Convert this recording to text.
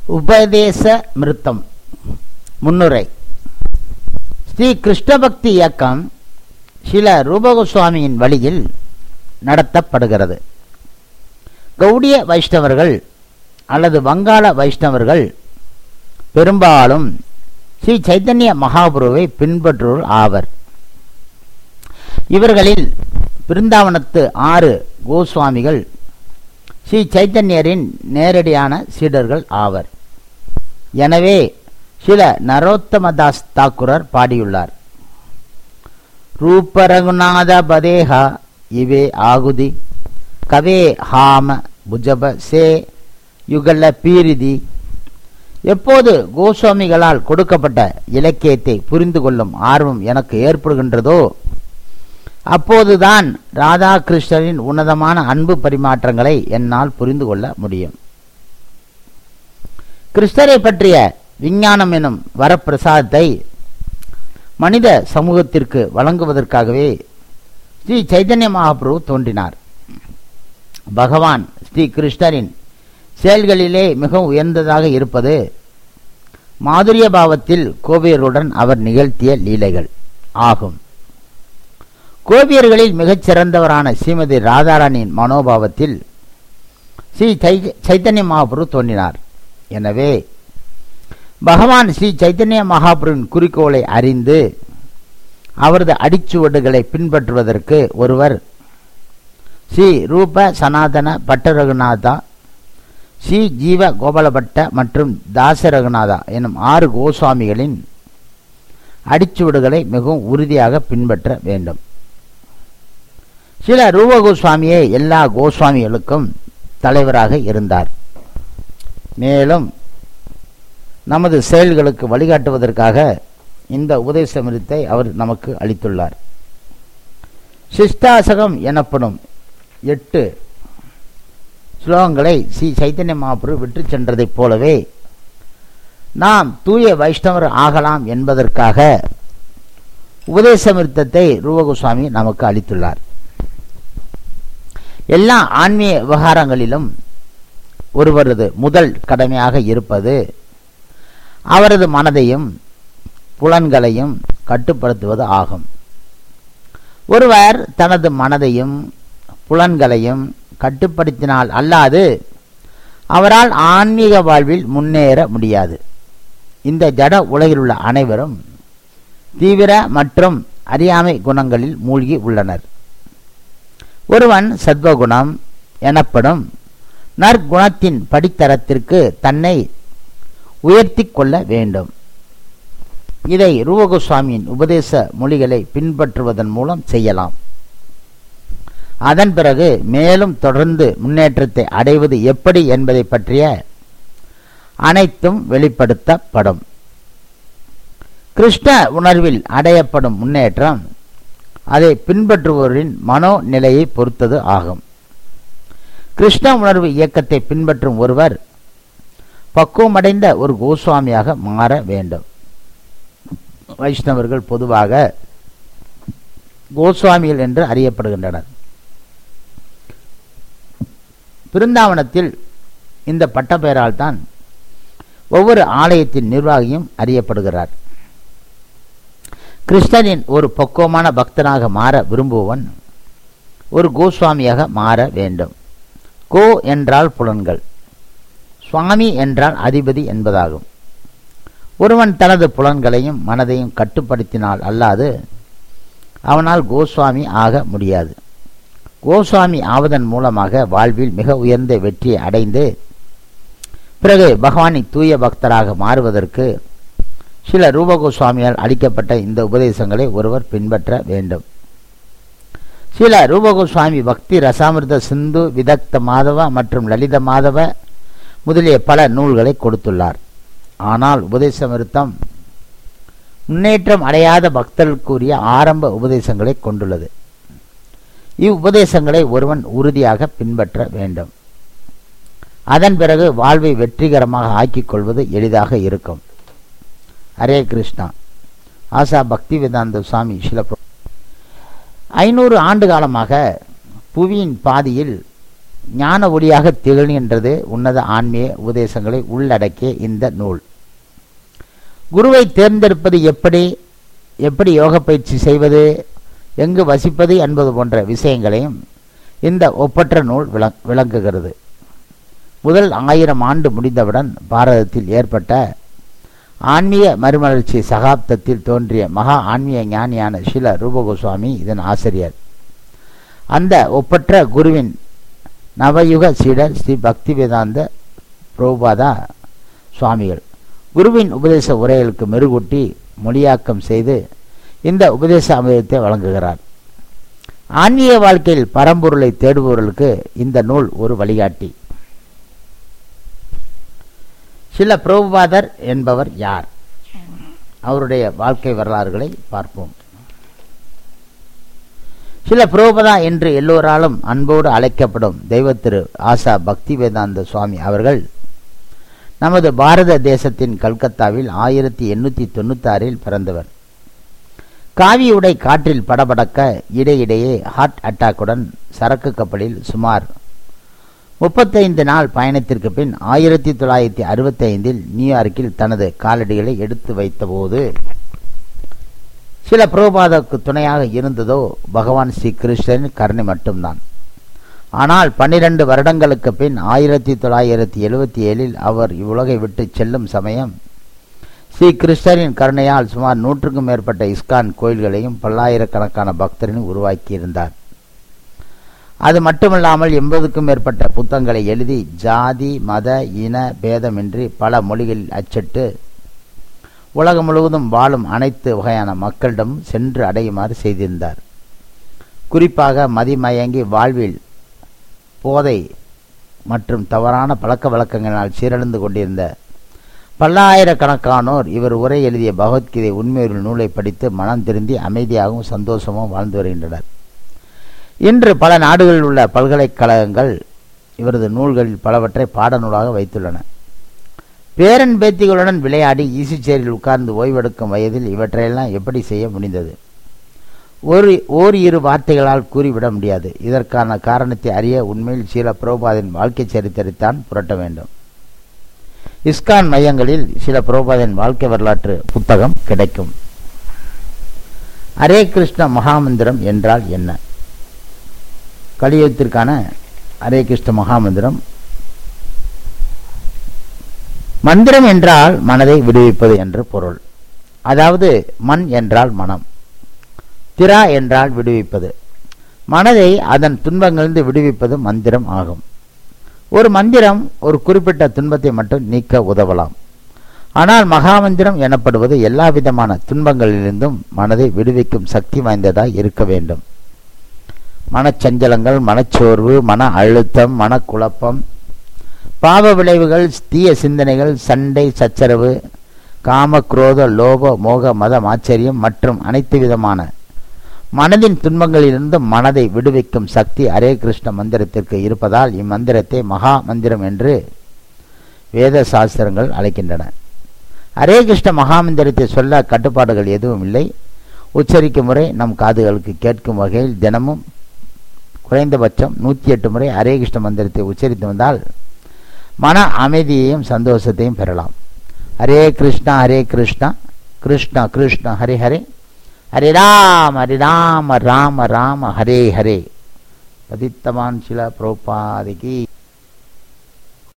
உபதேச மிருத்தம் முன்னுரை ஸ்ரீ கிருஷ்ண பக்தி இயக்கம் சில ரூபகோஸ்வாமியின் வழியில் நடத்தப்படுகிறது கௌடிய வைஷ்ணவர்கள் அல்லது வங்காள வைஷ்ணவர்கள் பெரும்பாலும் ஸ்ரீ சைத்தன்ய மகாபுருவை பின்பற்றுவோர் ஆவர் இவர்களில் பிருந்தாவனத்து ஆறு கோஸ்வாமிகள் ஸ்ரீ சைத்தன்யரின் நேரடியான சீடர்கள் ஆவர் எனவே சில நரோத்தமதாஸ் தாக்குரர் பாடியுள்ளார் ரூப ரகுநாத பதேஹா இவே ஆகுதி கவே ஹாம புஜப சே யுகல பீரிதி எப்போது கோஸ்வாமிகளால் கொடுக்கப்பட்ட இலக்கியத்தை புரிந்து கொள்ளும் ஆர்வம் எனக்கு ஏற்படுகின்றதோ அப்போதுதான் ராதாகிருஷ்ணரின் உன்னதமான அன்பு பரிமாற்றங்களை என்னால் புரிந்து கொள்ள முடியும் கிருஷ்ணரை பற்றிய விஞ்ஞானம் எனும் வரப்பிரசாதத்தை மனித சமூகத்திற்கு வழங்குவதற்காகவே ஸ்ரீ சைதன்ய மகாபிரபு தோன்றினார் பகவான் ஸ்ரீ கிருஷ்ணரின் செயல்களிலே மிகவும் உயர்ந்ததாக இருப்பது மாதுரிய பாவத்தில் கோபியர்களுடன் அவர் நிகழ்த்திய லீலைகள் ஆகும் கோபியர்களில் மிகச் சிறந்தவரான ஸ்ரீமதி ராதாராணியின் மனோபாவத்தில் ஸ்ரீ சைத்தன்ய மகாபுரு தோன்றினார் எனவே பகவான் ஸ்ரீ சைத்தன்ய மகாபுருவின் குறிக்கோளை அறிந்து அவரது அடிச்சுவடுகளை பின்பற்றுவதற்கு ஒருவர் ஸ்ரீ ரூப சனாதன பட்ட ரகுநாதா ஸ்ரீ ஜீவ கோபாலபட்ட மற்றும் தாச ரகுநாதா எனும் ஆறு கோஸ்வாமிகளின் அடிச்சுவடுகளை மிகவும் உறுதியாக பின்பற்ற வேண்டும் சில ரூப கோஸ்வாமியே எல்லா கோஸ்வாமிகளுக்கும் தலைவராக இருந்தார் மேலும் நமது செயல்களுக்கு வழிகாட்டுவதற்காக இந்த உபதேசமிருத்தை அவர் நமக்கு அளித்துள்ளார் சிஷ்டாசகம் எனப்படும் எட்டு ஸ்லோகங்களை ஸ்ரீ சைத்தன்ய மகாபுரு விட்டு சென்றதைப் போலவே நாம் தூய வைஷ்ணவர் ஆகலாம் என்பதற்காக உபதேசமிருத்தத்தை ரூபகோஸ்வாமி நமக்கு அளித்துள்ளார் எல்லா ஆன்மீக விவகாரங்களிலும் ஒருவரது முதல் கடமையாக இருப்பது அவரது மனதையும் புலன்களையும் கட்டுப்படுத்துவது ஆகும் ஒருவர் தனது மனதையும் புலன்களையும் கட்டுப்படுத்தினால் அல்லாது அவரால் ஆன்மீக வாழ்வில் முன்னேற முடியாது இந்த ஜட உலகில் உள்ள அனைவரும் தீவிர மற்றும் அறியாமை குணங்களில் மூழ்கி உள்ளனர் ஒருவன் சத்வகுணம் எனப்படும் நற்குணத்தின் படித்தரத்திற்கு தன்னை உயர்த்தி கொள்ள வேண்டும் இதை ரூபகோஸ்வாமியின் உபதேச மொழிகளை பின்பற்றுவதன் மூலம் செய்யலாம் அதன் பிறகு மேலும் தொடர்ந்து முன்னேற்றத்தை அடைவது எப்படி என்பதை பற்றிய அனைத்தும் வெளிப்படுத்தப்படும் கிருஷ்ண உணர்வில் அடையப்படும் முன்னேற்றம் அதை பின்பற்றுவோரின் மனோநிலையை பொறுத்தது ஆகும் கிருஷ்ண உணர்வு இயக்கத்தை பின்பற்றும் ஒருவர் பக்குவமடைந்த ஒரு கோஸ்வாமியாக மாற வேண்டும் வைஷ்ணவர்கள் பொதுவாக கோஸ்வாமிகள் என்று அறியப்படுகின்றனர் பிருந்தாவனத்தில் இந்த பட்டப்பெயரால் தான் ஒவ்வொரு ஆலயத்தின் நிர்வாகியும் அறியப்படுகிறார் கிருஷ்ணனின் ஒரு பக்குவமான பக்தனாக மாற விரும்புவன் ஒரு கோஸ்வாமியாக மாற வேண்டும் கோ என்றால் புலன்கள் சுவாமி என்றால் அதிபதி என்பதாகும் ஒருவன் தனது புலன்களையும் மனதையும் கட்டுப்படுத்தினால் அல்லாது அவனால் கோஸ்வாமி ஆக முடியாது கோஸ்வாமி ஆவதன் மூலமாக வாழ்வில் மிக உயர்ந்த வெற்றியை அடைந்து பிறகு பகவானின் தூய பக்தராக மாறுவதற்கு சில ரூபகோஸ்வாமியால் அளிக்கப்பட்ட இந்த உபதேசங்களை ஒருவர் பின்பற்ற வேண்டும் சில ரூபகோஸ்வாமி பக்தி ரசாமிர்த சிந்து விதக்த மாதவ மற்றும் லலித மாதவ முதலிய பல நூல்களை கொடுத்துள்ளார் ஆனால் உபதேசமிருத்தம் முன்னேற்றம் அடையாத பக்தர்களுக்குரிய ஆரம்ப உபதேசங்களை கொண்டுள்ளது இவ்வுபதேசங்களை ஒருவன் உறுதியாக பின்பற்ற வேண்டும் அதன் பிறகு வாழ்வை வெற்றிகரமாக ஆக்கிக் கொள்வது எளிதாக இருக்கும் ஹரே கிருஷ்ணா ஆசா பக்தி வேதாந்த சுவாமி சில ஐநூறு ஆண்டு காலமாக புவியின் பாதியில் ஞான ஒளியாக திகழ்கின்றது உன்னத ஆன்மீக உபதேசங்களை உள்ளடக்கிய இந்த நூல் குருவை தேர்ந்தெடுப்பது எப்படி எப்படி யோக பயிற்சி செய்வது எங்கு வசிப்பது என்பது போன்ற விஷயங்களையும் இந்த ஒப்பற்ற நூல் விளங் விளங்குகிறது முதல் ஆயிரம் ஆண்டு முடிந்தவுடன் பாரதத்தில் ஏற்பட்ட ஆன்மீக மறுமலர்ச்சி சகாப்தத்தில் தோன்றிய மகா ஆன்மீக ஞானியான ஸ்ரீல ரூபகோஸ்வாமி இதன் ஆசிரியர் அந்த ஒப்பற்ற குருவின் நவயுக சீடர் ஸ்ரீ பக்தி வேதாந்த பிரபுபாதா சுவாமிகள் குருவின் உபதேச உரைகளுக்கு மெருகூட்டி மொழியாக்கம் செய்து இந்த உபதேச அமிர்தத்தை வழங்குகிறார் ஆன்மீக வாழ்க்கையில் பரம்பொருளை தேடுபவர்களுக்கு இந்த நூல் ஒரு வழிகாட்டி சில பிரபுபாதர் என்பவர் யார் அவருடைய வாழ்க்கை வரலாறுகளை பார்ப்போம் சில புரோபதா என்று எல்லோராலும் அன்போடு அழைக்கப்படும் தெய்வத்திரு ஆசா பக்தி வேதாந்த சுவாமி அவர்கள் நமது பாரத தேசத்தின் கல்கத்தாவில் ஆயிரத்தி எண்ணூற்றி தொண்ணூத்தாறில் பிறந்தவர் காவி உடை காற்றில் படபடக்க இடையிடையே ஹார்ட் அட்டாக்குடன் சரக்கு கப்பலில் சுமார் முப்பத்தைந்து நாள் பயணத்திற்கு பின் ஆயிரத்தி தொள்ளாயிரத்தி அறுபத்தைந்தில் நியூயார்க்கில் தனது காலடிகளை எடுத்து வைத்தபோது சில புரோபாதக்கு துணையாக இருந்ததோ பகவான் ஸ்ரீ கிருஷ்ணரின் கருணை மட்டும்தான் ஆனால் பன்னிரண்டு வருடங்களுக்கு பின் ஆயிரத்தி தொள்ளாயிரத்தி எழுபத்தி ஏழில் அவர் இவ்வுலகை விட்டு செல்லும் சமயம் ஸ்ரீ கிருஷ்ணரின் கருணையால் சுமார் நூற்றுக்கும் மேற்பட்ட இஸ்கான் கோயில்களையும் பல்லாயிரக்கணக்கான பக்தரையும் உருவாக்கியிருந்தார் அது மட்டுமல்லாமல் எண்பதுக்கும் மேற்பட்ட புத்தகங்களை எழுதி ஜாதி மத இன பேதமின்றி பல மொழிகளில் அச்சிட்டு உலகம் முழுவதும் வாழும் அனைத்து வகையான மக்களிடம் சென்று அடையுமாறு செய்திருந்தார் குறிப்பாக மதிமயங்கி வாழ்வில் போதை மற்றும் தவறான பழக்க வழக்கங்களினால் சீரழிந்து கொண்டிருந்த பல்லாயிரக்கணக்கானோர் இவர் உரை எழுதிய பகவத்கீதை உண்மையொரு நூலை படித்து மனம் திருந்தி அமைதியாகவும் சந்தோஷமும் வாழ்ந்து வருகின்றனர் இன்று பல நாடுகளில் உள்ள பல்கலைக்கழகங்கள் இவரது நூல்களில் பலவற்றை பாடநூலாக வைத்துள்ளன பேரன் பேத்திகளுடன் விளையாடி ஈசிச்சேரில் உட்கார்ந்து ஓய்வெடுக்கும் வயதில் இவற்றையெல்லாம் எப்படி செய்ய முடிந்தது ஒரு ஓர் இரு வார்த்தைகளால் கூறிவிட முடியாது இதற்கான காரணத்தை அறிய உண்மையில் சீல புரோபாதின் வாழ்க்கை சரித்திரத்தான் புரட்ட வேண்டும் இஸ்கான் மையங்களில் சில புரோபாதின் வாழ்க்கை வரலாற்று புத்தகம் கிடைக்கும் ஹரே கிருஷ்ண மகாமந்திரம் என்றால் என்ன கலியுகத்திற்கான ஹரே கிருஷ்ண மகாமந்திரம் மந்திரம் என்றால் மனதை விடுவிப்பது என்று பொருள் அதாவது மண் என்றால் மனம் திரா என்றால் விடுவிப்பது மனதை அதன் துன்பங்களிலிருந்து விடுவிப்பது மந்திரம் ஆகும் ஒரு மந்திரம் ஒரு குறிப்பிட்ட துன்பத்தை மட்டும் நீக்க உதவலாம் ஆனால் மகாமந்திரம் எனப்படுவது எல்லா விதமான துன்பங்களிலிருந்தும் மனதை விடுவிக்கும் சக்தி வாய்ந்ததாய் இருக்க வேண்டும் மனச்சஞ்சலங்கள் மனச்சோர்வு மன அழுத்தம் மனக்குழப்பம் பாவ விளைவுகள் தீய சிந்தனைகள் சண்டை சச்சரவு காம குரோத லோப மோக மதம் ஆச்சரியம் மற்றும் அனைத்து விதமான மனதின் துன்பங்களிலிருந்து மனதை விடுவிக்கும் சக்தி ஹரே கிருஷ்ண மந்திரத்திற்கு இருப்பதால் இம்மந்திரத்தை மகா மந்திரம் என்று வேத சாஸ்திரங்கள் அழைக்கின்றன ஹரே கிருஷ்ண மகாமந்திரத்தை சொல்ல கட்டுப்பாடுகள் எதுவும் இல்லை உச்சரிக்கும் முறை நம் காதுகளுக்கு கேட்கும் வகையில் தினமும் குறைந்தபட்சம் நூற்றி எட்டு முறை ஹரே கிருஷ்ண மந்திரத்தை உச்சரித்து வந்தால் மன அமைதியையும் சந்தோஷத்தையும் பெறலாம் ஹரே கிருஷ்ணா ஹரே கிருஷ்ணா கிருஷ்ணா கிருஷ்ணா ஹரே ஹரே ஹரே ராம ஹரே ராம ராம ராம ஹரே ஹரே பதித்தமான் சில புரோபாதிக்கு